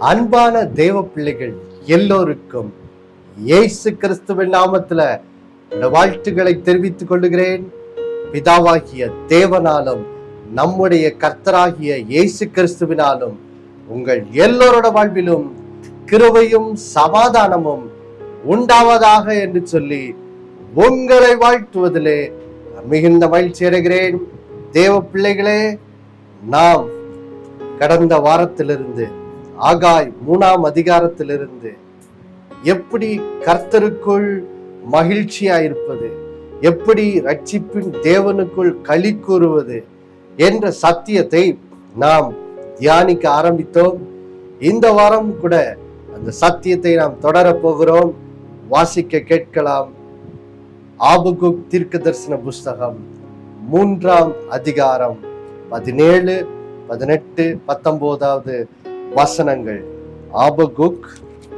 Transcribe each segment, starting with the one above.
அன்பான தேவ பிள்ளைகள் எல்லோருக்கும் இயேசு கிறிஸ்துவின் நாமத்துல இந்த வாழ்த்துக்களை தெரிவித்துக் கொள்கிறேன் பிதாவாகிய தேவனாலும் நம்முடைய கர்த்தராகிய இயேசு கிறிஸ்துவினாலும் உங்கள் எல்லோரோட வாழ்விலும் கிருபையும் சமாதானமும் உண்டாவதாக என்று சொல்லி உங்களை வாழ்த்துவதிலே நான் மிகுந்த மகிழ்ச்சி அடைகிறேன் தேவ பிள்ளைகளே நாம் கடந்த வாரத்திலிருந்து ஆகாய் மூணாம் அதிகாரத்திலிருந்து எப்படி கர்த்தருக்குள் மகிழ்ச்சியா இருப்பது எப்படி ரட்சிப்பின் தேவனுக்குள் களி கூறுவது என்ற சத்தியத்தை நாம் தியானிக்க ஆரம்பித்தோம் இந்த வாரம் கூட அந்த சத்தியத்தை நாம் தொடரப் போகிறோம் வாசிக்க கேட்கலாம் ஆபகுக் தீர்க்க தரிசன புஸ்தகம் மூன்றாம் அதிகாரம் பதினேழு பதினெட்டு பத்தொன்பதாவது வசனங்கள் ஆபகுக்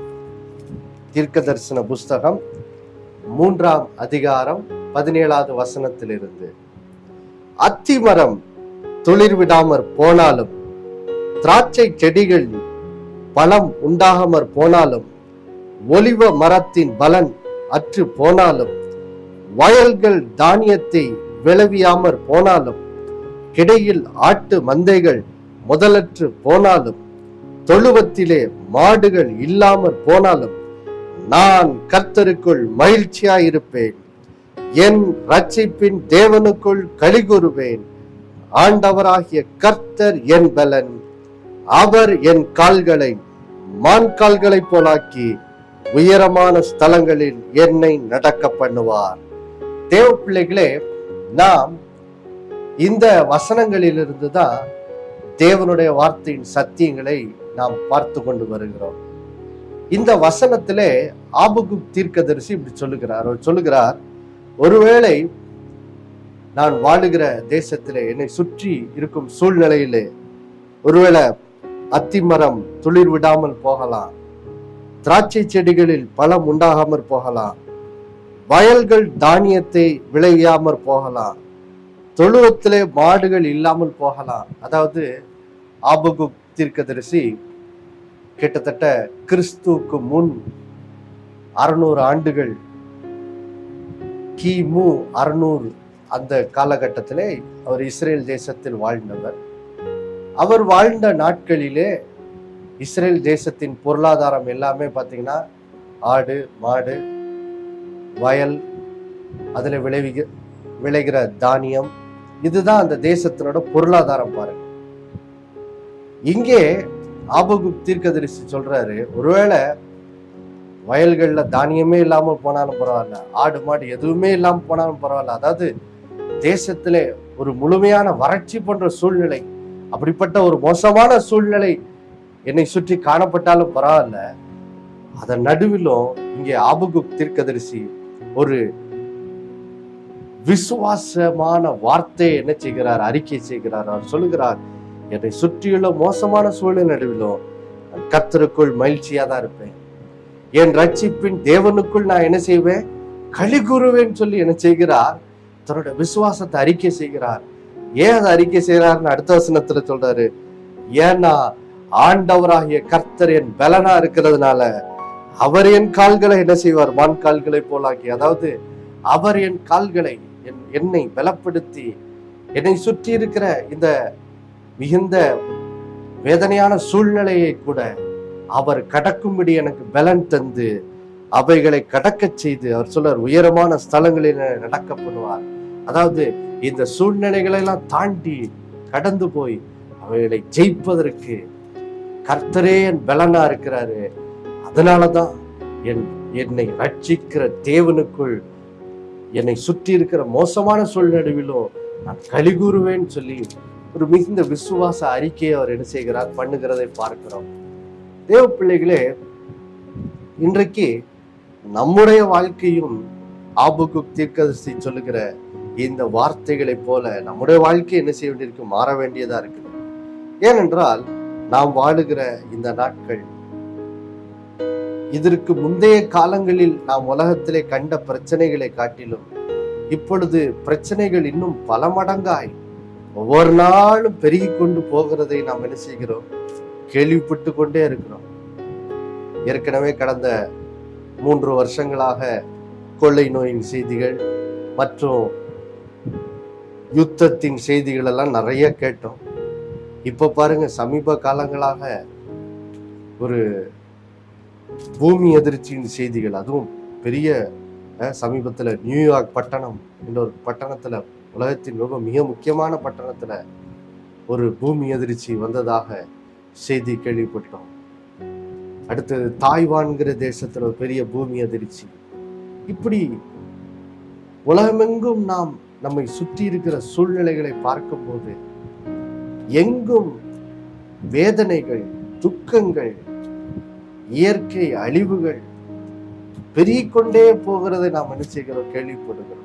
தீர்க்க தரிசன புஸ்தகம் மூன்றாம் அதிகாரம் பதினேழாவது வசனத்திலிருந்து அத்திமரம் துளிர் விடாமற் போனாலும் திராட்சை செடிகள் பழம் உண்டாகாமற் போனாலும் ஒலிவ மரத்தின் பலன் அற்று போனாலும் வயல்கள் தானியத்தை விளைவியாமற் போனாலும் கிடையில் ஆட்டு மந்தைகள் முதலற்று போனாலும் தொழுவத்திலே மாடுகள் இல்லாமற் போனாலும் நான் கர்த்தருக்குள் மகிழ்ச்சியாயிருப்பேன் என் ரட்சிப்பின் தேவனுக்குள் கலிகூறுவேன் ஆண்டவராகிய கர்த்தர் என் பலன் அவர் என் கால்களை மான் கால்களைப் போலாக்கி உயரமான ஸ்தலங்களில் என்னை நடக்க பண்ணுவார் தேவ பிள்ளைகளே நாம் இந்த வசனங்களிலிருந்து தான் தேவனுடைய வார்த்தையின் சத்தியங்களை நாம் பார்த்து கொண்டு வருகிறோம் இந்த வசனத்திலே ஆபகுக் தீர்க்கதரிசி இப்படி சொல்லுகிறார் அவர் சொல்லுகிறார் ஒருவேளை நான் வாழுகிற தேசத்திலே என்னை சுற்றி இருக்கும் சூழ்நிலையிலே ஒருவேளை அத்திமரம் துளிர் விடாமல் போகலாம் திராட்சை செடிகளில் பழம் உண்டாகாமற் போகலாம் வயல்கள் தானியத்தை விளையாமற் போகலாம் தொழுவத்திலே மாடுகள் இல்லாமல் போகலாம் அதாவது ஆபகுக் தீர்க்கதரிசி கிட்டத்தட்ட கிறிஸ்துவுக்கு முன் அறுநூறு ஆண்டுகள் கிமு அறுநூறு அந்த காலகட்டத்திலே அவர் இஸ்ரேல் தேசத்தில் வாழ்ந்தவர் அவர் வாழ்ந்த நாட்களிலே இஸ்ரேல் தேசத்தின் பொருளாதாரம் எல்லாமே பார்த்தீங்கன்னா ஆடு மாடு வயல் அதில் விளைவிக விளைகிற தானியம் இதுதான் அந்த தேசத்தினோட பொருளாதாரம் பாருங்க இங்கே ஆபகுக் தீர்க்கதரிசி சொல்றாரு ஒருவேளை வயல்கள்ல தானியமே இல்லாம போனாலும் பரவாயில்ல ஆடு மாடு எதுவுமே இல்லாம போனாலும் பரவாயில்ல அதாவது தேசத்திலே ஒரு முழுமையான வறட்சி போன்ற சூழ்நிலை அப்படிப்பட்ட ஒரு மோசமான சூழ்நிலை என்னை சுற்றி காணப்பட்டாலும் பரவாயில்ல அதன் நடுவிலும் இங்கே ஆபகுக் தீர்க்கதரிசி ஒரு விசுவாசமான வார்த்தையை என்ன செய்கிறார் அறிக்கை செய்கிறார் அவர் சொல்லுகிறார் என்னை சுற்றியுள்ள மோசமான சூழ்நிலை நடுவிலும் நான் கர்த்தருக்குள் மகிழ்ச்சியா தான் இருப்பேன் என் ரட்சிப்பின் தேவனுக்குள் நான் என்ன செய்வேன் களி கூறுவேன் சொல்லி என்ன செய்கிறார் தன்னோட விசுவாசத்தை அறிக்கை செய்கிறார் ஏன் அதை அறிக்கை செய்கிறார்னு அடுத்த வசனத்துல சொல்றாரு ஏன்னா ஆண்டவராகிய கர்த்தர் என் பலனா இருக்கிறதுனால அவர் என் கால்களை என்ன செய்வார் மான் கால்களை போலாக்கி அதாவது அவர் என் கால்களை என் என்னை பலப்படுத்தி என்னை சுற்றி இருக்கிற இந்த மிகுந்த வேதனையான சூழ்நிலையை கூட அவர் கடக்கும்படி எனக்கு பலன் தந்து அவைகளை கடக்கச் செய்து அவர் சொல்றார் உயரமான ஸ்தலங்களில் நடக்க பண்ணுவார் அதாவது இந்த சூழ்நிலைகளை எல்லாம் தாண்டி கடந்து போய் அவைகளை ஜெயிப்பதற்கு கர்த்தரே என் பலனா இருக்கிறாரு அதனாலதான் என் என்னை ரட்சிக்கிற தேவனுக்குள் என்னை சுற்றி இருக்கிற மோசமான சூழ்நிலையிலும் நான் கலிகூறுவேன்னு சொல்லி ஒரு மிகுந்த விசுவாச அறிக்கையை அவர் என்ன செய்கிறார் பண்ணுகிறதை பார்க்கிறோம் தேவ பிள்ளைகளே இன்றைக்கு நம்முடைய வாழ்க்கையும் ஆபுக்கு தீர்க்கதரிசி சொல்லுகிற இந்த வார்த்தைகளைப் போல நம்முடைய வாழ்க்கை என்ன செய்ய வேண்டியிருக்கு மாற வேண்டியதா இருக்குது ஏனென்றால் நாம் வாழுகிற இந்த நாட்கள் இதற்கு முந்தைய காலங்களில் நாம் உலகத்திலே கண்ட பிரச்சனைகளை காட்டிலும் இப்பொழுது பிரச்சனைகள் இன்னும் பல மடங்காய் ஒவ்வொரு நாளும் பெருகி கொண்டு போகிறதை நாம் என்ன செய்கிறோம் கேள்விப்பட்டு கொண்டே இருக்கிறோம் ஏற்கனவே கடந்த மூன்று வருஷங்களாக கொள்ளை நோயின் செய்திகள் மற்றும் யுத்தத்தின் செய்திகள் எல்லாம் நிறைய கேட்டோம் இப்ப பாருங்க சமீப காலங்களாக ஒரு பூமி எதிர்ச்சியின் செய்திகள் அதுவும் பெரிய அஹ், சமீபத்துல நியூயார்க் பட்டணம் என்ற ஒரு பட்டணத்துல உலகத்தின் ரொம்ப மிக முக்கியமான பட்டணத்துல ஒரு பூமி எதிர்ச்சி வந்ததாக செய்தி கேள்விப்பட்டோம் அடுத்தது தாய்வான்கிற தேசத்துல ஒரு பெரிய பூமி அதிர்ச்சி இப்படி உலகமெங்கும் நாம் நம்மை சுற்றி இருக்கிற சூழ்நிலைகளை பார்க்கும்போது எங்கும் வேதனைகள் துக்கங்கள் இயற்கை அழிவுகள் பெருகிக்கொண்டே போகிறதை நாம் என்ன செய்கிறோம் கேள்விப்படுகிறோம்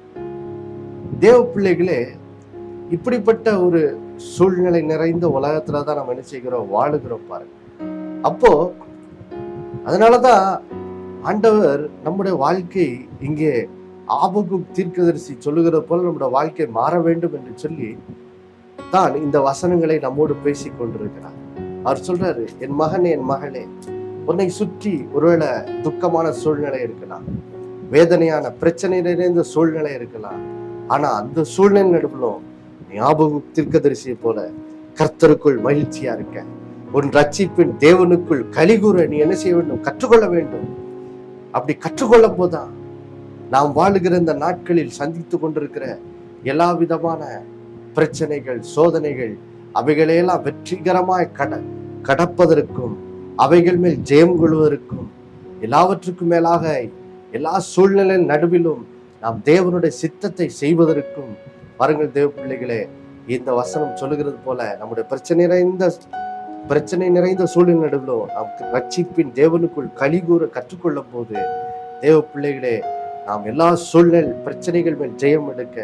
தேவ பிள்ளைகளே இப்படிப்பட்ட ஒரு சூழ்நிலை நிறைந்த உலகத்துல தான் நம்ம என்ன செய்கிறோம் வாழுகிறோம் பாருங்க அப்போ அதனாலதான் ஆண்டவர் நம்முடைய வாழ்க்கை இங்கே ஆபகும் தீர்க்கதரிசி சொல்லுகிறது போல நம்முடைய வாழ்க்கை மாற வேண்டும் என்று சொல்லி தான் இந்த வசனங்களை நம்மோடு பேசிக் கொண்டிருக்கிறார் அவர் சொல்றாரு என் மகனே என் மகளே உன்னை சுற்றி ஒருவேளை துக்கமான சூழ்நிலை இருக்கலாம் வேதனையான பிரச்சனை நிறைந்த சூழ்நிலை இருக்கலாம் ஆனா அந்த சூழ்நிலை நடுவிலும் ஞாபகம் தீர்க்கதரிசியை போல கர்த்தருக்குள் மகிழ்ச்சியா இருக்க உன் ரட்சிப்பின் தேவனுக்குள் கலிகூற நீ என்ன செய்ய வேண்டும் கற்றுக்கொள்ள வேண்டும் அப்படி கற்றுக்கொள்ளும் போதுதான் நாம் வாழுகிற இந்த நாட்களில் சந்தித்து கொண்டிருக்கிற எல்லா விதமான பிரச்சனைகள் சோதனைகள் அவைகளையெல்லாம் வெற்றிகரமாய் கட கடப்பதற்கும் அவைகள் மேல் ஜெயம் கொள்வதற்கும் எல்லாவற்றுக்கும் மேலாக எல்லா சூழ்நிலை நடுவிலும் நாம் தேவனுடைய சித்தத்தை செய்வதற்கும் பாருங்கள் தேவ பிள்ளைகளே இந்த வசனம் சொல்லுகிறது போல நம்முடைய பிரச்சனை நிறைந்த பிரச்சனை நிறைந்த சூழ்நிலை நடுவிலும் நாம் ரட்சிப்பின் தேவனுக்குள் கலிகூற கற்றுக்கொள்ளும் போது தேவ பிள்ளைகளே நாம் எல்லா சூழ்நிலை பிரச்சனைகள் மேல் ஜெயம் எடுக்க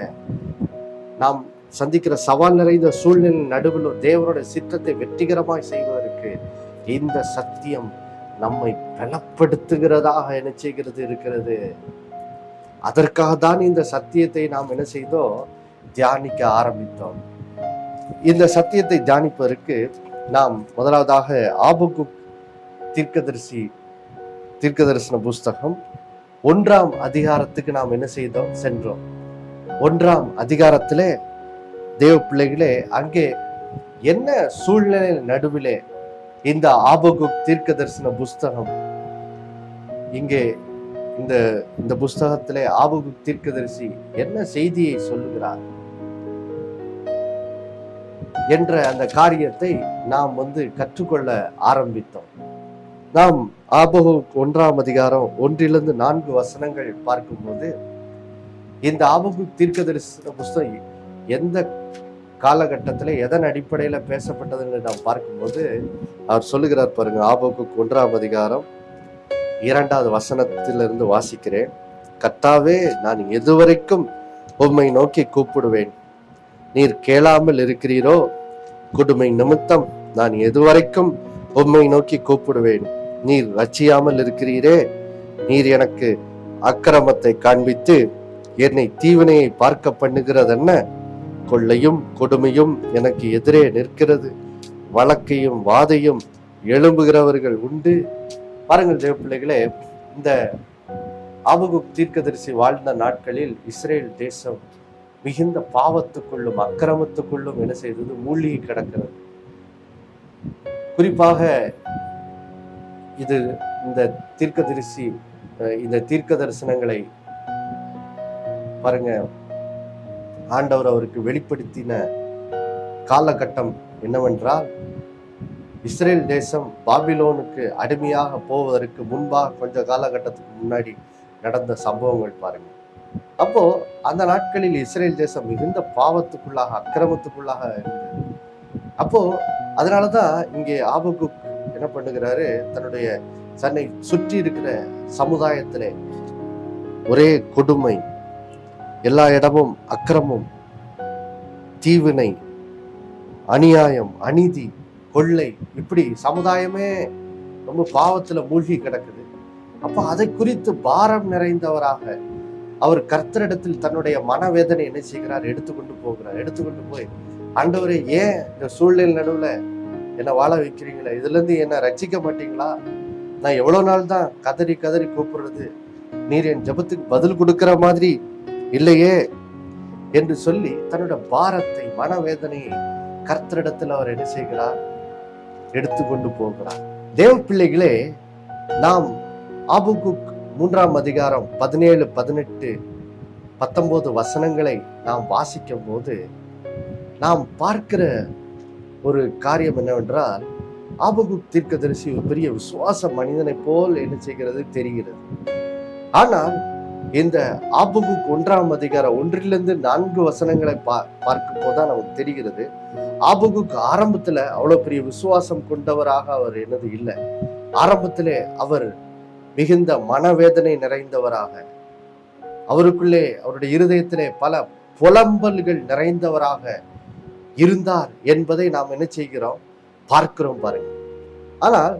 நாம் சந்திக்கிற சவால் நிறைந்த சூழ்நிலை நடுவிலும் தேவனுடைய சித்தத்தை வெற்றிகரமாய் செய்வதற்கு இந்த சத்தியம் நம்மை பலப்படுத்துகிறதாக என்ன செய்கிறது இருக்கிறது அதற்காக தான் இந்த சத்தியத்தை நாம் என்ன செய்தோம் தியானிக்க ஆரம்பித்தோம் இந்த சத்தியத்தை தியானிப்பதற்கு நாம் முதலாவதாக ஆபகு தீர்க்கதரிசி தீர்க்கதரிசன புஸ்தகம் ஒன்றாம் அதிகாரத்துக்கு நாம் என்ன செய்தோம் சென்றோம் ஒன்றாம் அதிகாரத்திலே தேவ பிள்ளைகளே அங்கே என்ன சூழ்நிலை நடுவிலே இந்த ஆபகு தீர்க்க தரிசன புஸ்தகம் இங்கே இந்த இந்த புஸ்தகத்திலே ஆபகு தீர்க்கதரிசி என்ன செய்தியை சொல்லுகிறார் என்ற அந்த காரியத்தை நாம் வந்து கற்றுக்கொள்ள ஆரம்பித்தோம் நாம் ஆபகு ஒன்றாம் அதிகாரம் ஒன்றிலிருந்து நான்கு வசனங்கள் பார்க்கும்போது இந்த ஆபகு தீர்க்கதரிசன புஸ்தகம் எந்த காலகட்டத்தில் எதன் அடிப்படையில் பேசப்பட்டதுன்னு நாம் பார்க்கும்போது அவர் சொல்லுகிறார் பாருங்க ஆபோக்கு ஒன்றாம் அதிகாரம் இரண்டாவது வசனத்திலிருந்து வாசிக்கிறேன் கர்த்தாவே நான் எதுவரைக்கும் உம்மை நோக்கி கூப்பிடுவேன் நீர் கேளாமல் இருக்கிறீரோ கொடுமை நிமித்தம் நான் எதுவரைக்கும் உம்மை நோக்கி கூப்பிடுவேன் நீர் ரட்சியாமல் இருக்கிறீரே நீர் எனக்கு அக்கிரமத்தை காண்பித்து என்னை தீவினையை பார்க்க பண்ணுகிறதென்ன கொள்ளையும் கொடுமையும் எனக்கு எதிரே நிற்கிறது வழக்கையும் வாதையும் எழும்புகிறவர்கள் உண்டு பாருங்கள் தேவ பிள்ளைகளே இந்த ஆபகு தீர்க்கதரிசி வாழ்ந்த நாட்களில் இஸ்ரேல் தேசம் மிகுந்த பாவத்துக்குள்ளும் அக்கிரமத்துக்குள்ளும் என்ன செய்தது மூழ்கி கிடக்கிறது குறிப்பாக இது இந்த தீர்க்கதரிசி அஹ், இந்த தீர்க்க தரிசனங்களை பாருங்க ஆண்டவர் அவருக்கு வெளிப்படுத்தின காலகட்டம் என்னவென்றால் இஸ்ரேல் தேசம் பாபிலோனுக்கு அடிமையாக போவதற்கு முன்பாக கொஞ்ச காலகட்டத்துக்கு முன்னாடி நடந்த சம்பவங்கள் பாருங்க அப்போ அந்த நாட்களில் இஸ்ரேல் தேசம் மிகுந்த பாவத்துக்குள்ளாக அக்கிரமத்துக்குள்ளாக இருந்தது அப்போ அதனாலதான் இங்கே ஆபகு என்ன பண்ணுகிறாரு தன்னுடைய தன்னை சுற்றி இருக்கிற சமுதாயத்திலே ஒரே கொடுமை எல்லா இடமும் அக்கிரமம் தீவினை அநியாயம் அநீதி கொள்ளை இப்படி சமுதாயமே ரொம்ப பாவத்துல மூழ்கி கிடக்குது அப்ப அதை குறித்து பாரம் நிறைந்தவராக அவர் கர்த்தரிடத்தில் தன்னுடைய மனவேதனை என்ன செய்கிறார் எடுத்துக்கொண்டு போகிறார் எடுத்துக்கொண்டு போய் ஆண்டவரே ஏன் இந்த சூழ்நிலை நடுவுல என்னை வாழ வைக்கிறீங்களே இதுல இருந்து என்ன ரட்சிக்க மாட்டீங்களா நான் எவ்வளவு நாள் தான் கதறி கதறி கூப்பிடுறது நீர் என் ஜெபத்துக்கு பதில் கொடுக்கிற மாதிரி இல்லையே என்று சொல்லி தன்னோட பாரத்தை மனவேதனையை கர்த்தரிடத்தில் அவர் என்ன செய்கிறார் எடுத்துக்கொண்டு போகிறார் தேவ பிள்ளைகளே நாம் ஆபுகுக் மூன்றாம் அதிகாரம் பதினேழு பதினெட்டு பத்தொன்பது வசனங்களை நாம் வாசிக்கும் போது நாம் பார்க்கிற ஒரு காரியம் என்னவென்றால் ஆபகுக் தீர்க்கதரிசி ஒரு பெரிய விசுவாச மனிதனை போல் என்ன செய்கிறது தெரிகிறது ஆனால் இந்த ஆபகுக் ஒன்றாம் அதிகாரம் ஒன்றிலிருந்து நான்கு வசனங்களை பா பார்க்கும் போதுதான் நமக்கு தெரிகிறது ஆபகுக் ஆரம்பத்துல அவ்வளவு பெரிய விசுவாசம் கொண்டவராக அவர் என்னது இல்லை ஆரம்பத்திலே அவர் மிகுந்த மனவேதனை நிறைந்தவராக அவருக்குள்ளே அவருடைய இருதயத்திலே பல புலம்பல்கள் நிறைந்தவராக இருந்தார் என்பதை நாம் என்ன செய்கிறோம் பார்க்கிறோம் பாருங்க ஆனால்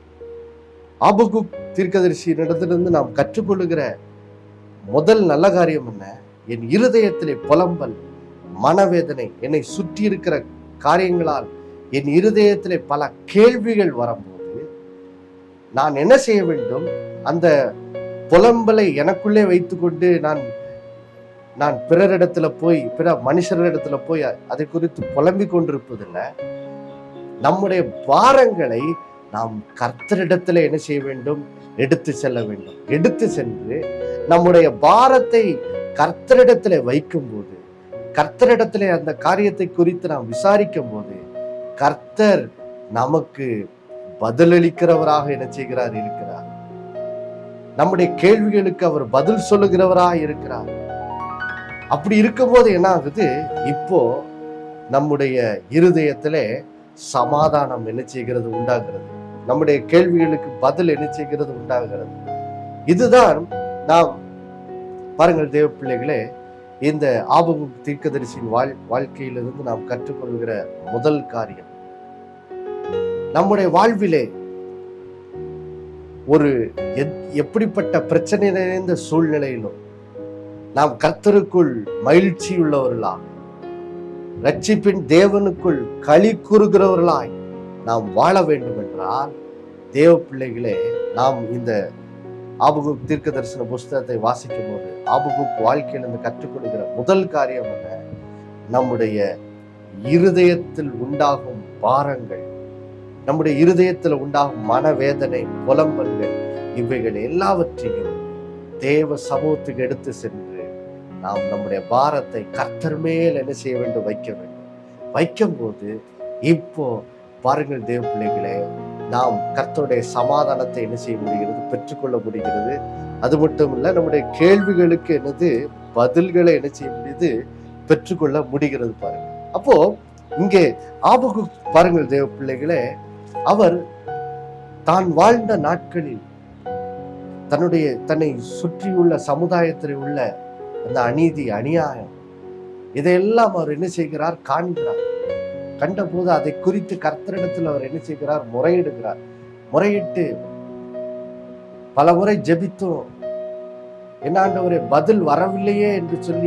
ஆபகுக் தீர்க்கதரிசியினிடத்திலிருந்து நாம் கற்றுக்கொள்ளுகிற முதல் நல்ல காரியம் என்ன என் இருதயத்திலே புலம்பல் மனவேதனை என்னை சுற்றி இருக்கிற காரியங்களால் என் இருதயத்திலே பல கேள்விகள் வரும்போது நான் என்ன செய்ய வேண்டும் அந்த புலம்பலை எனக்குள்ளே வைத்துக்கொண்டு நான் நான் பிறரிடத்துல போய் பிற மனுஷரிடத்துல போய் அதை குறித்து புலம்பிக் கொண்டிருப்பதில்லை நம்முடைய பாரங்களை நாம் கர்த்தரிடத்துல என்ன செய்ய வேண்டும் எடுத்து செல்ல வேண்டும் எடுத்து சென்று நம்முடைய பாரத்தை கர்த்தரிடத்துல வைக்கும்போது கர்த்தரிடத்துல அந்த காரியத்தை குறித்து நாம் விசாரிக்கும் போது கர்த்தர் நமக்கு பதிலளிக்கிறவராக என்ன செய்கிறார் இருக்கிறார் நம்முடைய கேள்விகளுக்கு அவர் பதில் சொல்லுகிறவராக இருக்கிறார் அப்படி இருக்கும்போது என்ன ஆகுது இப்போ நம்முடைய இருதயத்திலே சமாதானம் என்ன செய்கிறது உண்டாகிறது நம்முடைய கேள்விகளுக்கு பதில் என்ன செய்கிறது உண்டாகிறது இதுதான் நாம் பாருங்கள் தேவ பிள்ளைகளே இந்த ஆபகு தீர்க்கதரிசியின் வாழ் வாழ்க்கையிலிருந்து நாம் கற்றுக்கொள்கிற முதல் காரியம் நம்முடைய வாழ்விலே ஒரு எத்- எப்படிப்பட்ட பிரச்சனை நிறைந்த சூழ்நிலையிலும் நாம் கர்த்தருக்குள் மகிழ்ச்சி உள்ளவர்களாக ரட்சிப்பின் தேவனுக்குள் களி கூறுகிறவர்களாய் நாம் வாழ வேண்டும் என்றால் தேவ பிள்ளைகளே நாம் இந்த ஆபகுக் தீர்க்க தரிசன புஸ்தகத்தை வாசிக்கும் போது ஆபகுக் வாழ்க்கையிலிருந்து கற்றுக்கொள்கிற முதல் காரியம் என்ன நம்முடைய இருதயத்தில் உண்டாகும் பாரங்கள் நம்முடைய இருதயத்தில் உண்டாகும் மனவேதனை புலம்பல்கள் இவைகள் எல்லாவற்றையும் தேவ சமூகத்துக்கு எடுத்து சென்று நாம் நம்முடைய பாரத்தை கர்த்தர் மேல் என்ன செய்ய வேண்டும் வைக்க வேண்டும் வைக்கும்போது இப்போ பாருங்கள் தேவ பிள்ளைகளே நாம் கர்த்தருடைய சமாதானத்தை என்ன செய்ய முடிகிறது பெற்றுக்கொள்ள முடிகிறது அது மட்டும் இல்ல நம்முடைய கேள்விகளுக்கு என்னது பதில்களை என்ன செய்ய முடியுது பெற்றுக்கொள்ள முடிகிறது பாருங்க அப்போ இங்கே ஆபகு பாருங்கள் தேவ பிள்ளைகளே அவர் தான் வாழ்ந்த நாட்களில் தன்னுடைய தன்னை சுற்றியுள்ள சமுதாயத்தில் உள்ள அந்த அநீதி அநியாயம் இதையெல்லாம் அவர் என்ன செய்கிறார் காண்கிறார் கண்டபோது அதை குறித்து கர்த்தரிடத்தில் அவர் என்ன செய்கிறார் முறையிடுகிறார் முறையிட்டு பல முறை ஜெபித்தும் என்னாண்டவரே பதில் வரவில்லையே என்று சொல்லி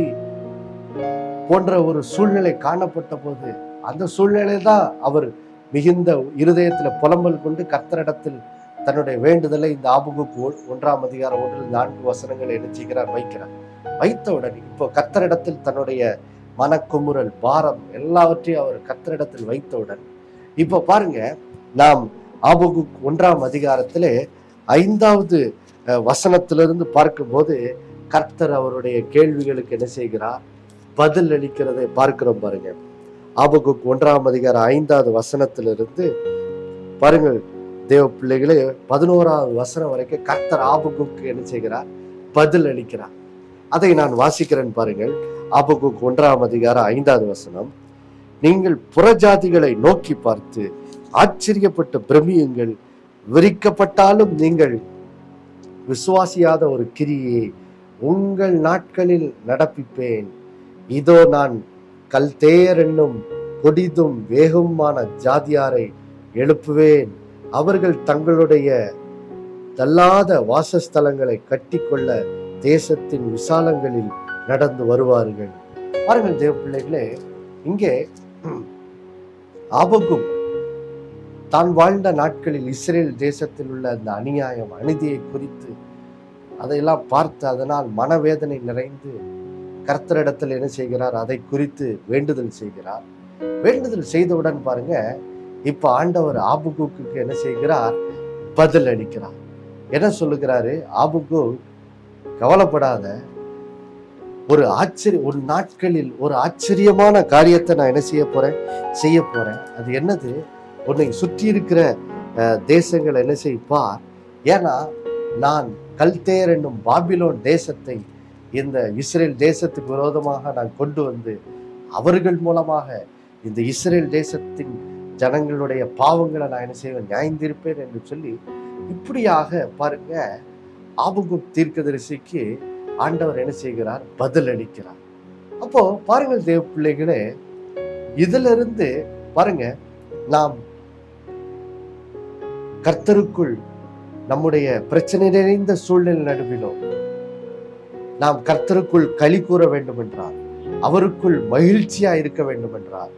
போன்ற ஒரு சூழ்நிலை காணப்பட்ட போது அந்த சூழ்நிலை தான் அவர் மிகுந்த இருதயத்துல புலம்பல் கொண்டு கர்த்தரிடத்தில் தன்னுடைய வேண்டுதலை இந்த ஆபுகுக்கு ஒ- ஒன்றாம் அதிகாரம் ஒன்றில் நான்கு வசனங்களை என்ன செய்கிறார் வைக்கிறார் வைத்தவுடன் இப்போ கர்த்தரிடத்தில் தன்னுடைய மனக்குமுறல் பாரம் எல்லாவற்றையும் அவர் கர்த்தரிடத்தில் வைத்தவுடன் இப்போ பாருங்க நாம் ஆபகு ஒன்றாம் அதிகாரத்திலே ஐந்தாவது அஹ், வசனத்திலிருந்து பார்க்கும்போது கர்த்தர் அவருடைய கேள்விகளுக்கு என்ன செய்கிறார் பதில் அளிக்கிறதை பார்க்கிறோம் பாருங்க ஆபகுக் ஒன்றாம் அதிகாரம் ஐந்தாவது வசனத்திலிருந்து பாருங்கள் தேவ பிள்ளைகளே பதினோராவது வசனம் வரைக்கும் கர்த்தர் ஆபகுக்கு என்ன செய்கிறார் பதில் அளிக்கிறார் அதை நான் வாசிக்கிறேன் பாருங்கள் ஆபகுக் ஒன்றாம் அதிகாரம் ஐந்தாவது வசனம் நீங்கள் புறஜாதிகளை நோக்கி பார்த்து ஆச்சரியப்பட்டு பிரமியுங்கள் விரிக்கப்பட்டாலும் நீங்கள் விசுவாசியாத ஒரு கிரியை உங்கள் நாட்களில் நடப்பிப்பேன் இதோ நான் கல்தேயர் என்னும் கொடிதும் வேகமான ஜாதியாரை எழுப்புவேன் அவர்கள் தங்களுடைய தள்ளாத வாசஸ்தலங்களை கட்டிக்கொள்ள தேசத்தின் விசாலங்களில் நடந்து வருவார்கள் பாருங்கள் தேவ பிள்ளைகளே இங்கே ஆபகும் தான் வாழ்ந்த நாட்களில் இஸ்ரேல் தேசத்தில் உள்ள அந்த அநியாயம் அநீதியை குறித்து அதையெல்லாம் பார்த்து அதனால் மனவேதனை நிறைந்து கர்த்தரிடத்தில் என்ன செய்கிறார் அதை குறித்து வேண்டுதல் செய்கிறார் வேண்டுதல் செய்தவுடன் பாருங்க இப்ப ஆண்டவர் ஆபுகுக்கு என்ன செய்கிறார் பதில் அளிக்கிறார் என்ன சொல்லுகிறாரு ஆபுகு கவலைப்படாத ஒரு ஆச்சரிய ஒரு நாட்களில் ஒரு ஆச்சரியமான காரியத்தை நான் என்ன செய்ய போறேன் செய்ய போறேன் அது என்னது உன்னை சுற்றி இருக்கிற அஹ், தேசங்களை என்ன செய்ப்பார் ஏன்னா நான் கல்தேர் என்னும் பாபிலோன் தேசத்தை இந்த இஸ்ரேல் தேசத்துக்கு விரோதமாக நான் கொண்டு வந்து அவர்கள் மூலமாக இந்த இஸ்ரேல் தேசத்தின் ஜனங்களுடைய பாவங்களை நான் என்ன செய்வேன் நியாயந்திருப்பேன் என்று சொல்லி இப்படியாக பாருங்க ஆபகுப் தீர்க்கதரிசிக்கு ஆண்டவர் என்ன செய்கிறார் பதில் அளிக்கிறார் அப்போ பாருங்கள் தேவ பிள்ளைகளே இதுல இருந்து பாருங்க நாம் கர்த்தருக்குள் நம்முடைய பிரச்சனை நிறைந்த சூழ்நிலை நடுவிலும் நாம் கர்த்தருக்குள் களி கூற வேண்டும் என்றார் அவருக்குள் மகிழ்ச்சியா இருக்க வேண்டும் என்றார்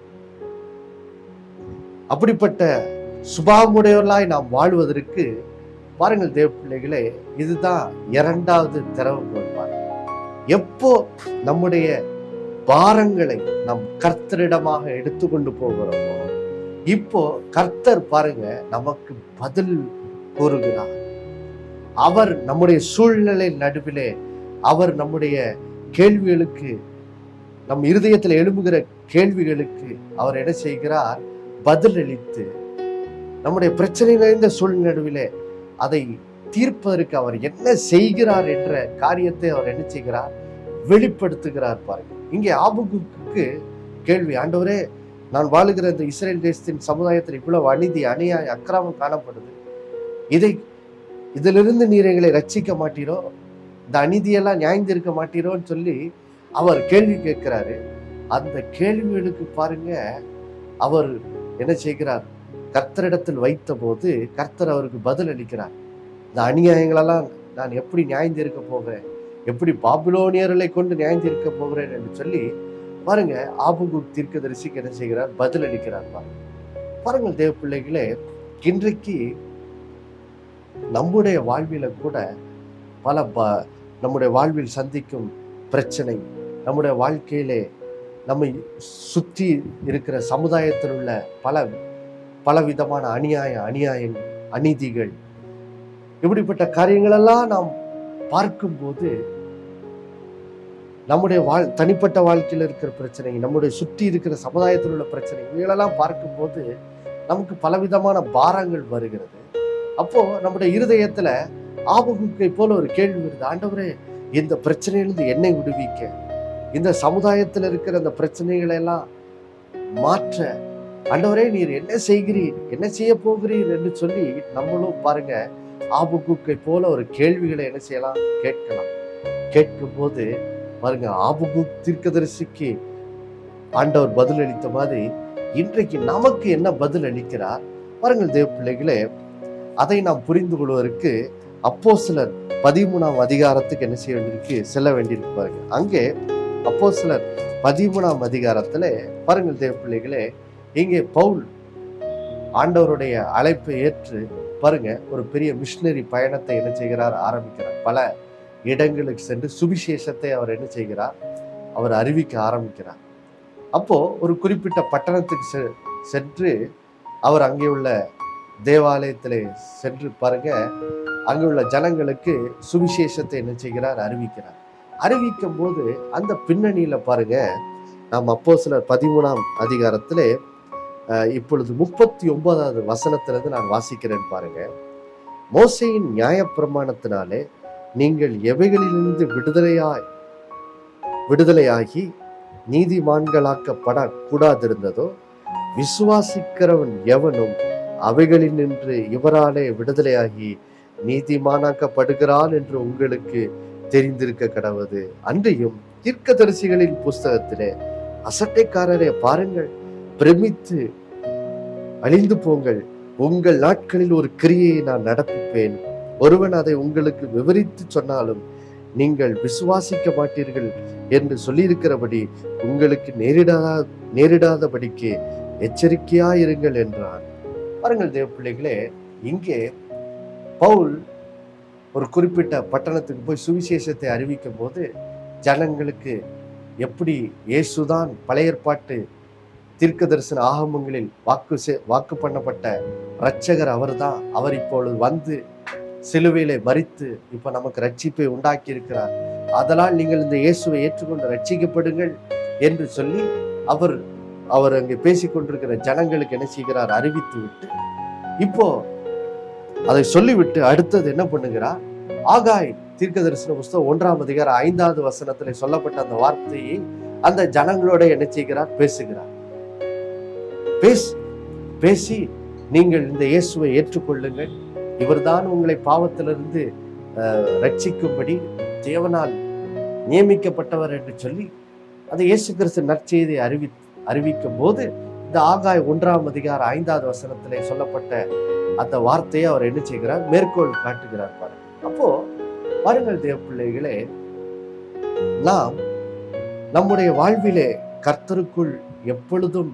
அப்படிப்பட்ட சுபாவமுடையவர்களாய் நாம் வாழ்வதற்கு பாருங்கள் தேவ பிள்ளைகளே இதுதான் இரண்டாவது திறவுகோல் பாருங்க எப்போ நம்முடைய பாரங்களை நம் கர்த்தரிடமாக எடுத்துக்கொண்டு போகிறோமோ இப்போ கர்த்தர் பாருங்க நமக்கு பதில் கூறுகிறார் அவர் நம்முடைய சூழ்நிலை நடுவிலே அவர் நம்முடைய கேள்விகளுக்கு நம் இருதயத்தில் எழும்புகிற கேள்விகளுக்கு அவர் என்ன செய்கிறார் பதிலளித்து நம்முடைய பிரச்சனை நிறைந்த சூழ்நிலை நடுவிலே அதை தீர்ப்பதற்கு அவர் என்ன செய்கிறார் என்ற காரியத்தை அவர் என்ன செய்கிறார் வெளிப்படுத்துகிறார் பாருங்க இங்கே ஆபுகுக்கு கேள்வி ஆண்டவரே நான் வாழுகிற இந்த இஸ்ரேல் தேசத்தின் சமுதாயத்தில் இவ்வளவு அநீதி அநியாய அக்கிரமம் காணப்படுது இதை இதிலிருந்து நீர் எங்களை ரட்சிக்க மாட்டீரோ இந்த அநீதியெல்லாம் நியாய்ந்திருக்க மாட்டீரோன்னு சொல்லி அவர் கேள்வி கேட்கிறாரு அந்த கேள்விகளுக்கு பாருங்க அவர் என்ன செய்கிறார் கர்த்தரிடத்தில் வைத்த போது கர்த்தர் அவருக்கு பதில் அளிக்கிறார் இந்த அநியாயங்களெல்லாம் நான் எப்படி நியாய்ந்திருக்க போகிறேன் எப்படி பாபிலோனியர்களை கொண்டு நியாய்ந்திருக்க போகிறேன் என்று சொல்லி பாருங்க ஆபுகு தீர்க்கதரிசிக்கு என்ன செய்கிறார் பதில் அளிக்கிறார் பாருங்க பாருங்கள் தேவ பிள்ளைகளே இன்றைக்கு நம்முடைய வாழ்வில கூட பல ப நம்முடைய வாழ்வில் சந்திக்கும் பிரச்சனை நம்முடைய வாழ்க்கையிலே நம்மை சுற்றி இருக்கிற சமுதாயத்தில் உள்ள பல பலவிதமான அநியாய அநியாயங்கள் அநீதிகள் இப்படிப்பட்ட காரியங்களெல்லாம் நாம் பார்க்கும்போது நம்முடைய வாழ் தனிப்பட்ட வாழ்க்கையில் இருக்கிற பிரச்சனை நம்முடைய சுற்றி இருக்கிற சமுதாயத்தில் உள்ள பிரச்சனை இவைகளெல்லாம் பார்க்கும்போது நமக்கு பலவிதமான பாரங்கள் வருகிறது அப்போ நம்முடைய இருதயத்துல ஆபகுக்கை போல ஒரு கேள்வி வருது ஆண்டவரே இந்த பிரச்சனையிலிருந்து என்னை விடுவிக்க இந்த சமுதாயத்தில் இருக்கிற அந்த பிரச்சனைகளை எல்லாம் மாற்ற ஆண்டவரே நீர் என்ன செய்கிறீர் என்ன செய்ய போகிறீர் என்று சொல்லி நம்மளும் பாருங்க ஆபுகுக்கை போல ஒரு கேள்விகளை என்ன செய்யலாம் கேட்கலாம் கேட்கும் போது பாருங்க ஆபுகு தீர்க்கதரிசிக்கு ஆண்டவர் பதில் அளித்த மாதிரி இன்றைக்கு நமக்கு என்ன பதில் அளிக்கிறார் பாருங்கள் தேவ பிள்ளைகளே அதை நாம் புரிந்து கொள்வதற்கு அப்போ சிலர் பதிமூணாம் அதிகாரத்துக்கு என்ன செய்ய வேண்டியிருக்கு செல்ல வேண்டியிருக்கு பாருங்க அங்கே அப்போ சிலர் பதிமூணாம் அதிகாரத்துல பாருங்கள் தேவ பிள்ளைகளே இங்கே பவுல் ஆண்டவருடைய அழைப்பை ஏற்று பாருங்க ஒரு பெரிய மிஷினரி பயணத்தை என்ன செய்கிறார் ஆரம்பிக்கிறார் பல இடங்களுக்கு சென்று சுவிசேஷத்தை அவர் என்ன செய்கிறார் அவர் அறிவிக்க ஆரம்பிக்கிறார் அப்போ ஒரு குறிப்பிட்ட பட்டணத்துக்கு செ- சென்று அவர் அங்கே உள்ள தேவாலயத்திலே சென்று பாருங்க அங்கே உள்ள ஜனங்களுக்கு சுவிசேஷத்தை என்ன செய்கிறார் அறிவிக்கிறார் அறிவிக்கும் போது அந்த பின்னணியில பாருங்க நாம் அப்போ சிலர் பதிமூணாம் அதிகாரத்திலே அஹ், இப்பொழுது முப்பத்தி ஒன்பதாவது வசனத்திலிருந்து நான் வாசிக்கிறேன் பாருங்க மோசையின் நியாயப்பிரமாணத்தினாலே நீங்கள் எவைகளிலிருந்து விடுதலையாய் விடுதலையாகி நீதிமான்களாக்கப்பட கூடாதிருந்ததோ விசுவாசிக்கிறவன் எவனும் அவைகளில் நின்று இவராலே விடுதலையாகி நீதிமானாக்கப்படுகிறான் என்று உங்களுக்கு தெரிந்திருக்க கடவது அன்றியும் தீர்க்கதரிசிகளின் புஸ்தகத்திலே அசட்டைக்காரரே பாருங்கள் பிரமித்து அழிந்து போங்கள் உங்கள் நாட்களில் ஒரு கிரியையை நான் நடப்பிப்பேன் ஒருவன் அதை உங்களுக்கு விவரித்து சொன்னாலும் நீங்கள் விசுவாசிக்க மாட்டீர்கள் என்று சொல்லியிருக்கிறபடி உங்களுக்கு நேரிடாத நேரிடாதபடிக்கு எச்சரிக்கையாயிருங்கள் என்றான் பாருங்கள் தேவ பிள்ளைகளே இங்கே பவுல் ஒரு குறிப்பிட்ட பட்டணத்துக்கு போய் சுவிசேஷத்தை அறிவிக்கும் போது ஜனங்களுக்கு எப்படி இயேசுதான் பழைய ஏற்பாட்டு தீர்க்க தரிசன ஆகமங்களில் வாக்கு செ- வாக்கு பண்ணப்பட்ட இரட்சகர் அவர்தான் அவர் இப்பொழுது வந்து சிலுவையிலே மறித்து இப்ப நமக்கு ரட்சிப்பை உண்டாக்கி இருக்கிறார் அதனால் நீங்கள் இந்த இயேசுவை ஏற்றுக்கொண்டு ரட்சிக்கப்படுங்கள் என்று சொல்லி அவர் அவர் அங்கே பேசிக் கொண்டிருக்கிற ஜனங்களுக்கு என்ன செய்கிறார் அறிவித்து விட்டு இப்போ அதை சொல்லிவிட்டு அடுத்தது என்ன பண்ணுகிறார் ஆகாய் தீர்க்க தரிசன புஸ்தகம் ஒன்றாம் அதிகாரம் ஐந்தாவது வசனத்திலே சொல்லப்பட்ட அந்த வார்த்தையை அந்த ஜனங்களோட என்ன செய்கிறார் பேசுகிறார் பேசி பேசி நீங்கள் இந்த இயேசுவை ஏற்றுக்கொள்ளுங்கள் இவர்தான் உங்களை பாவத்திலிருந்து அஹ், ரட்சிக்கும்படி தேவனால் நியமிக்கப்பட்டவர் என்று சொல்லி அந்த இயேசு கிறிஸ்து நற்செய்தியை அறிவி அறிவிக்கும் போது இந்த ஆகாய் ஒன்றாம் அதிகார ஐந்தாவது வசனத்திலே சொல்லப்பட்ட அந்த வார்த்தையை அவர் என்ன செய்கிறார் மேற்கோள் காட்டுகிறார் பாருங்க அப்போ பாருங்கள் தேவ பிள்ளைகளே நாம் நம்முடைய வாழ்விலே கர்த்தருக்குள் எப்பொழுதும்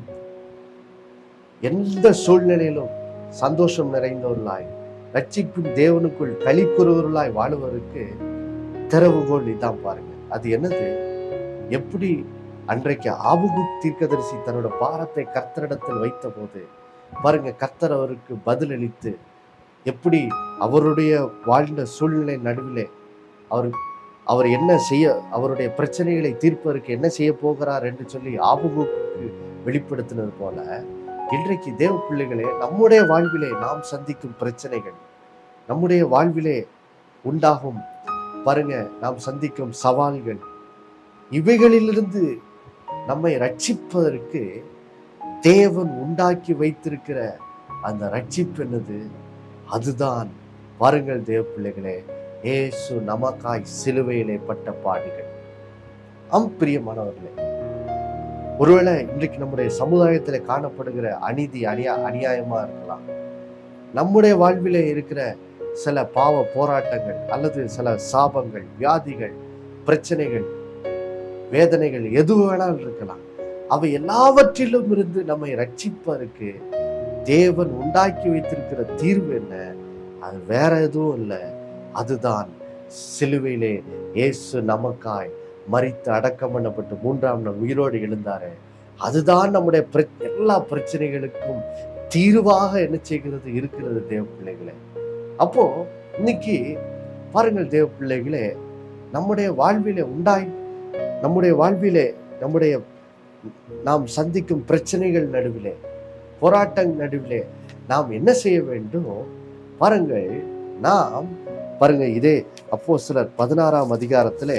எந்த சூழ்நிலையிலும் சந்தோஷம் நிறைந்தவர்களாய் ரட்சிப்பின் தேவனுக்குள் களிக்குறவர்களாய் வாழுவதற்கு திறவுகோல் இதான் பாருங்க அது என்னது எப்படி அன்றைக்கு ஆபுகு தீர்க்கதரிசி தன்னோட பாரத்தை கர்த்தரிடத்தில் வைத்த போது பாருங்க கர்த்தர் அவருக்கு பதிலளித்து எப்படி அவருடைய வாழ்ந்த சூழ்நிலை நடுவிலே அவர் அவர் என்ன செய்ய அவருடைய பிரச்சனைகளை தீர்ப்பதற்கு என்ன செய்ய போகிறார் என்று சொல்லி ஆபுகுக்கு வெளிப்படுத்தினது போல இன்றைக்கு தேவ பிள்ளைகளே நம்முடைய வாழ்விலே நாம் சந்திக்கும் பிரச்சனைகள் நம்முடைய வாழ்விலே உண்டாகும் பாருங்க நாம் சந்திக்கும் சவால்கள் இவைகளிலிருந்து நம்மை ரட்சிப்பதற்கு தேவன் உண்டாக்கி வைத்திருக்கிற அந்த ரட்சிப்பு என்னது அதுதான் பாருங்கள் தேவ பிள்ளைகளே ஏசு நமக்காய் சிலுவையிலே பட்ட பாடுகள் அம் பிரியமானவர்களே ஒருவேளை இன்றைக்கு நம்முடைய சமுதாயத்துல காணப்படுகிற அநீதி அநியா அநியாயமா இருக்கலாம் நம்முடைய வாழ்விலே இருக்கிற சில பாவ போராட்டங்கள் அல்லது சில சாபங்கள் வியாதிகள் பிரச்சனைகள் வேதனைகள் எது வேணாலும் இருக்கலாம் அவை எல்லாவற்றிலும் இருந்து நம்மை ரட்சிப்பதற்கு தேவன் உண்டாக்கி வைத்திருக்கிற தீர்வு என்ன அது வேற எதுவும் இல்லை அதுதான் சிலுவையிலே இயேசு நமக்காய் மரித்து அடக்கம் பண்ணப்பட்டு மூன்றாம் நாள் உயிரோடு எழுந்தாரு அதுதான் நம்முடைய பிர- எல்லா பிரச்சனைகளுக்கும் தீர்வாக என்ன செய்கிறது இருக்கிறது தேவ பிள்ளைகளே அப்போ இன்னைக்கு பாருங்கள் தேவ பிள்ளைகளே நம்முடைய வாழ்விலே உண்டாய் நம்முடைய வாழ்விலே நம்முடைய நாம் சந்திக்கும் பிரச்சனைகள் நடுவிலே போராட்டங்கள் நடுவிலே நாம் என்ன செய்ய வேண்டும் பாருங்கள் நாம் பாருங்க இதே அப்போ சிலர் பதினாறாம் அதிகாரத்திலே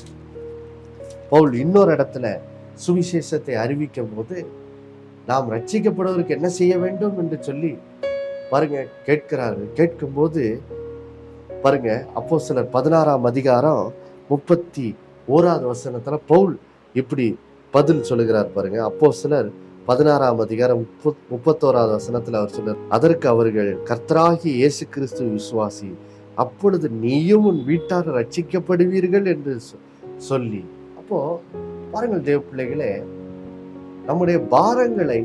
பவுல் இன்னொரு இடத்துல சுவிசேஷத்தை அறிவிக்கும் போது நாம் ரட்சிக்கப்படுவதற்கு என்ன செய்ய வேண்டும் என்று சொல்லி பாருங்க கேட்கிறார்கள் கேட்கும்போது பாருங்க அப்போ சிலர் பதினாறாம் அதிகாரம் முப்பத்தி ஓராவது வசனத்துல பவுல் இப்படி பதில் சொல்லுகிறார் பாருங்க அப்போ சிலர் பதினாறாம் அதிகாரம் முப்பத் முப்பத்தோராவது வசனத்துல அவர் சொல்றார் அதற்கு அவர்கள் கர்த்தராகி இயேசு கிறிஸ்து விசுவாசி அப்பொழுது நீயும் உன் வீட்டார் ரட்சிக்கப்படுவீர்கள் என்று சொ- சொல்லி அப்போ பாருங்கள் தேவ பிள்ளைகளே நம்முடைய பாரங்களை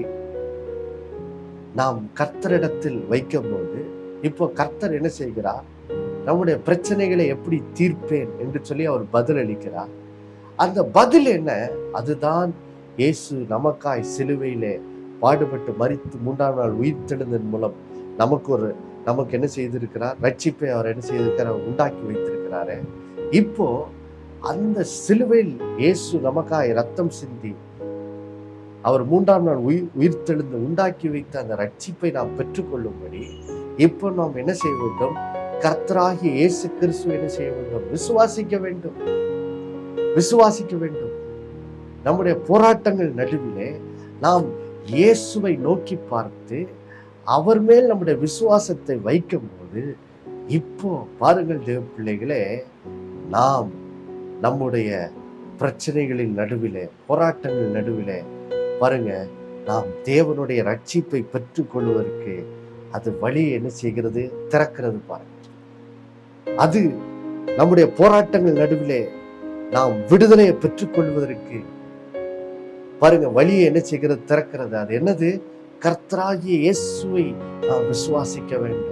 நாம் கர்த்தரிடத்தில் வைக்கும்போது இப்போ கர்த்தர் என்ன செய்கிறார் நம்முடைய பிரச்சனைகளை எப்படி தீர்ப்பேன் என்று சொல்லி அவர் பதில் அளிக்கிறார் அந்த பதில் என்ன அதுதான் இயேசு நமக்காய் சிலுவையிலே பாடுபட்டு மரித்து மூன்றாம் நாள் உயிர் தெழுந்ததன் மூலம் நமக்கு ஒரு நமக்கு என்ன செய்திருக்கிறார் ரட்சிப்பை அவர் என்ன செய்திருக்கிறார் உண்டாக்கி வைத்திருக்கிறாரு இப்போ அந்த சிலுவையில் இயேசு நமக்காய் ரத்தம் சிந்தி அவர் மூன்றாம் நாள் உயிர் உயிர் தெழுந்து உண்டாக்கி வைத்த அந்த ரட்சிப்பை நாம் பெற்றுக்கொள்ளும்படி இப்போ நாம் என்ன செய்ய வேண்டும் கர்த்தராகிய இயேசு கிறிஸ்து என்ன செய்ய வேண்டும் விசுவாசிக்க வேண்டும் விசுவாசிக்க வேண்டும் நம்முடைய போராட்டங்கள் நடுவிலே நாம் இயேசுவை நோக்கி பார்த்து அவர் மேல் நம்முடைய விசுவாசத்தை வைக்கும்போது இப்போ பாருங்கள் தேவ பிள்ளைகளே நாம் நம்முடைய பிரச்சனைகளின் நடுவிலே போராட்டங்கள் நடுவிலே பாருங்க நாம் தேவனுடைய ரட்சிப்பை பெற்றுக்கொள்வதற்கு அது வழி என்ன செய்கிறது திறக்கிறது பாருங்க அது நம்முடைய போராட்டங்கள் நடுவிலே நாம் விடுதலையை பெற்றுக்கொள்வதற்கு பாருங்க வழியை என்ன செய்கிறது திறக்கிறது அது என்னது கர்த்தராகிய இயேசுவை நாம் விசுவாசிக்க வேண்டும்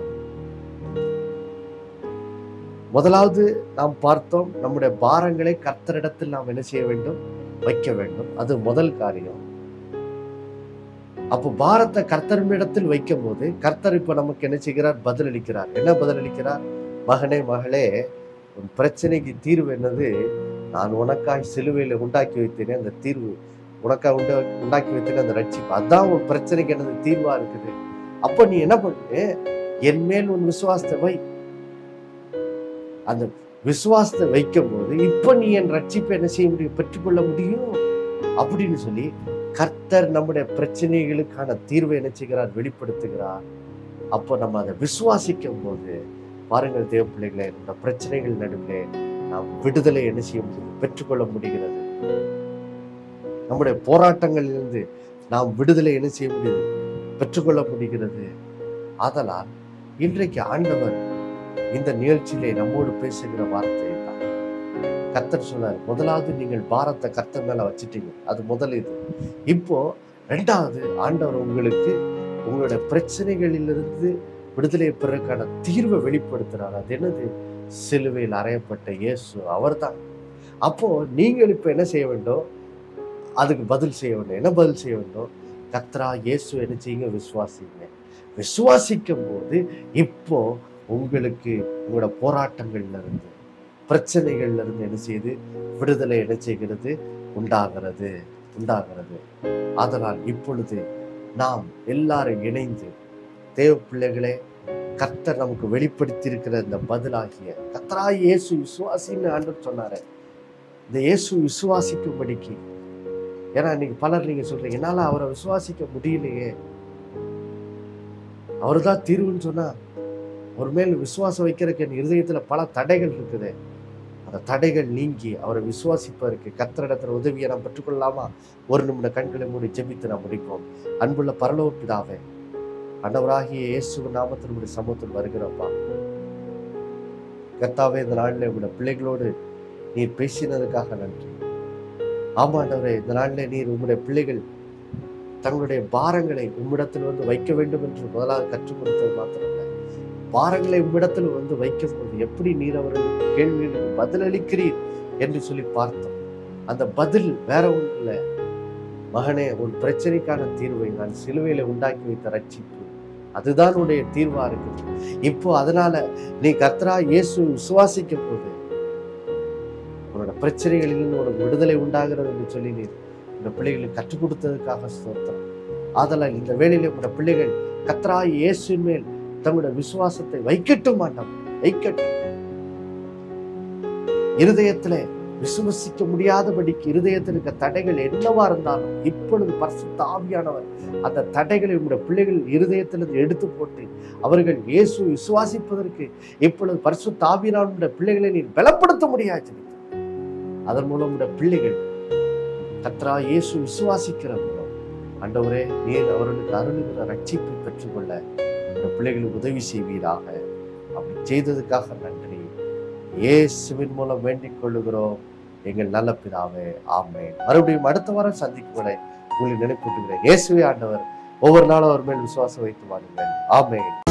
முதலாவது நாம் பார்த்தோம் நம்முடைய பாரங்களை கர்த்தரிடத்தில் நாம் என்ன செய்ய வேண்டும் வைக்க வேண்டும் அது முதல் காரியம் அப்போ பாரத்தை கர்த்தரிடத்தில் வைக்கும் போது கர்த்தர் இப்ப நமக்கு என்ன செய்கிறார் பதிலளிக்கிறார் என்ன பதிலளிக்கிறார் மகனே மகளே உன் பிரச்சனைக்கு தீர்வு என்னது நான் உனக்காய் சிலுவையில உண்டாக்கி வைத்தேனே அந்த தீர்வு உனக்காக உண்டா உண்டாக்கி வைத்தேனே அந்த ரட்சிப்பு அதான் உன் பிரச்சனைக்கு என்னது தீர்வா இருக்குது அப்போ நீ என்ன பண்ணு என் மேல் உன் விசுவாசத்தை வை அந்த விசுவாசத்தை வைக்கும் போது இப்போ நீ என் ரட்சிப்பை என்ன செய்ய முடியும் பெற்றுக்கொள்ள முடியும் அப்படின்னு சொல்லி கர்த்தர் நம்முடைய பிரச்சனைகளுக்கான தீர்வை என்ன செய்கிறார் வெளிப்படுத்துகிறார் அப்போ நம்ம அதை விசுவாசிக்கும் போது பாருங்கள் தேவ பிள்ளைகளே இந்த பிரச்சனைகள் நடுவிலே நாம் விடுதலை என்ன செய்ய முடியும் பெற்றுக்கொள்ள முடிகிறது நம்முடைய போராட்டங்களிலிருந்து நாம் விடுதலை என்ன செய்ய முடியுது பெற்றுக்கொள்ள முடிகிறது ஆதலால் இன்றைக்கு ஆண்டவர் இந்த நிகழ்ச்சியிலே நம்மோடு பேசுகிற வார்த்தை தான் கர்த்தர் சொன்னார் முதலாவது நீங்கள் பாரத்தை கர்த்தர் மேல வச்சுட்டீங்க அது முதல் இது இப்போ ரெண்டாவது ஆண்டவர் உங்களுக்கு உங்களுடைய பிரச்சனைகளிலிருந்து விடுதலை பெறக்கான தீர்வை வெளிப்படுத்துறார் அது என்னது சிலுவையில் அறையப்பட்ட இயேசு அவர்தான் அப்போ நீங்கள் இப்ப என்ன செய்ய வேண்டும் அதுக்கு பதில் செய்ய வேண்டும் என்ன பதில் செய்ய வேண்டும் கத்ரா இயேசு என்ன செய்யுங்க விசுவாசிங்க விசுவாசிக்கும் போது இப்போ உங்களுக்கு உங்களோட போராட்டங்கள்ல இருந்து பிரச்சனைகள்ல இருந்து என்ன செய்யுது விடுதலை என்ன செய்கிறது உண்டாகிறது உண்டாகிறது அதனால் இப்பொழுது நாம் எல்லாரும் இணைந்து தேவ பிள்ளைகளே கர்த்தர் நமக்கு வெளிப்படுத்தி இருக்கிற இந்த பதிலாகிய கர்த்தரா இயேசு விசுவாசின்னு ஆண்டவர் சொன்னாரு இந்த இயேசு விசுவாசிக்கும்படிக்கு ஏன்னா இன்னைக்கு பலர் நீங்க சொல்றீங்க என்னால அவரை விசுவாசிக்க முடியலையே அவர் தான் தீர்வுன்னு சொன்னா ஒரு மேல் விசுவாசம் வைக்கிறதுக்கு என் இருதயத்துல பல தடைகள் இருக்குது அந்த தடைகள் நீங்கி அவரை விசுவாசிப்பதற்கு கத்திரிடத்துல உதவியை நாம் பெற்றுக்கொள்ளலாமா ஒரு நிமிட கண்களை மூடி ஜெபித்து நாம் முடிப்போம் அன்புள்ள பரலோக பிதாவே ஆண்டவராகிய இயேசு நாமத்தில் உடைய சமூகத்தில் வருகிறப்பா கர்த்தாவே இந்த நாளில் உங்களுடைய பிள்ளைகளோடு நீர் பேசினதுக்காக நன்றி ஆமா ஆண்டவரே இந்த நாளில் நீர் உங்களுடைய பிள்ளைகள் தங்களுடைய பாரங்களை உம்மிடத்தில் வந்து வைக்க வேண்டும் என்று முதலாவது கற்றுக் கொடுத்தது மாத்திரமல்ல பாரங்களை உம்மிடத்தில் வந்து வைக்கும் போது எப்படி நீர் அவர்கள் கேள்விகளுக்கு பதிலளிக்கிறீர் என்று சொல்லி பார்த்தோம் அந்த பதில் வேற ஒன்றும் இல்லை மகனே உன் பிரச்சனைக்கான தீர்வை நான் சிலுவையில உண்டாக்கி வைத்த ரட்சிப்பு அதுதான் உன்னுடைய தீர்வா இருக்குது இப்போ அதனால நீ கர்த்தரா இயேசு விசுவாசிக்கும் போது உன்னோட பிரச்சனைகளிலிருந்து உனக்கு விடுதலை உண்டாகிறது என்று சொல்லி நீர் இந்த பிள்ளைகளுக்கு கற்றுக் கொடுத்ததுக்காக ஸ்தோத்திரம் ஆதலால் இந்த வேளையிலே உங்களோட பிள்ளைகள் கத்ரா இயேசுவின் மேல் தங்களுடைய விசுவாசத்தை வைக்கட்டும் மாட்டோம் வைக்கட்டும் இருதயத்துல விசுவசிக்க முடியாதபடிக்கு இருதயத்தில் இருக்க தடைகள் என்னவா இருந்தாலும் இப்பொழுது பரிசுத்த ஆவியானவர் அந்த தடைகளை உங்களுடைய பிள்ளைகள் இருதயத்திலிருந்து எடுத்து போட்டு அவர்கள் இயேசு விசுவாசிப்பதற்கு இப்பொழுது பரிசுத்த ஆவியானவருடைய பிள்ளைகளை நீ பலப்படுத்த முடியாது அதன் மூலம் உடைய பிள்ளைகள் கத்ரா இயேசு விசுவாசிக்கிற மூலம் ஆண்டவரே நீர் அவர்களுக்கு அருளுகிற ரட்சிப்பை பெற்றுக்கொள்ள இந்த பிள்ளைகளுக்கு உதவி செய்வீராக அப்படி செய்ததுக்காக நன்றி இயேசுவின் மூலம் வேண்டிக் கொள்ளுகிறோம் எங்கள் நல்ல பிதாவே ஆமென் மறுபடியும் அடுத்த வாரம் சந்திக்கும் வரை உங்களை நினைப்பூட்டுகிறேன் இயேசுவே ஆண்டவர் ஒவ்வொரு நாளும் அவர் மேல் விசுவாசம் வைத்து வாருங்கள் ஆமென்